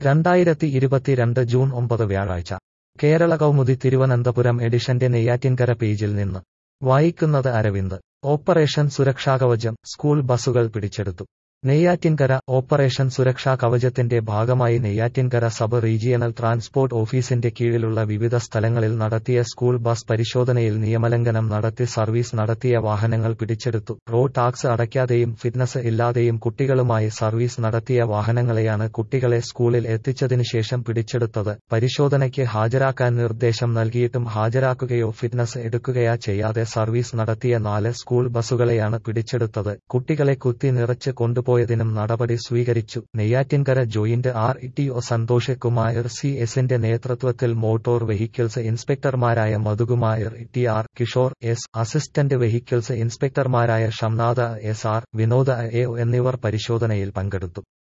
രണ്ടായിരത്തി ഇരുപത്തിരണ്ട് ജൂൺ ഒമ്പത് വ്യാഴാഴ്ച കേരള കൗമുദി തിരുവനന്തപുരം എഡിഷന്റെ നെയ്യാറ്റിൻകര പേജിൽ നിന്ന് വായിക്കുന്നത് അരവിന്ദ് ഓപ്പറേഷൻ സുരക്ഷാകവചം സ്കൂൾ ബസുകൾ പിടിച്ചെടുത്തു നെയ്യാറ്റിൻകര ഓപ്പറേഷൻ സുരക്ഷാ കവചത്തിന്റെ ഭാഗമായി നെയ്യാറ്റിൻകര സബ് റീജിയണൽ ട്രാൻസ്പോർട്ട് ഓഫീസിന്റെ കീഴിലുള്ള വിവിധ സ്ഥലങ്ങളിൽ നടത്തിയ സ്കൂൾ ബസ് പരിശോധനയിൽ നിയമലംഘനം നടത്തി സർവീസ് നടത്തിയ വാഹനങ്ങൾ പിടിച്ചെടുത്തു റോഡ് ടാക്സ് അടയ്ക്കാതെയും ഫിറ്റ്നസ് ഇല്ലാതെയും കുട്ടികളുമായി സർവീസ് നടത്തിയ വാഹനങ്ങളെയാണ് കുട്ടികളെ സ്കൂളിൽ എത്തിച്ചതിനു ശേഷം പിടിച്ചെടുത്തത് പരിശോധനയ്ക്ക് ഹാജരാക്കാൻ നിർദ്ദേശം നൽകിയിട്ടും ഹാജരാക്കുകയോ ഫിറ്റ്നസ് എടുക്കുകയോ ചെയ്യാതെ സർവീസ് നടത്തിയ നാല് സ്കൂൾ ബസുകളെയാണ് പിടിച്ചെടുത്തത് കുട്ടികളെ കുത്തി നിറച്ച് കൊണ്ടുപോയി പോയതിനും നടപടി സ്വീകരിച്ചു Neyyattinkara joint R T O Santhosh Kumar C എസിന്റെ നേതൃത്വത്തിൽ മോട്ടോർ വെഹിക്കിൾസ് ഇൻസ്പെക്ടർമാരായ Madhukumar T R Kishore S assistant vehicles ഇൻസ്പെക്ടർമാരായ Shamnatha S R Vinoda A എന്നിവർ പരിശോധനയിൽ പങ്കെടുത്തു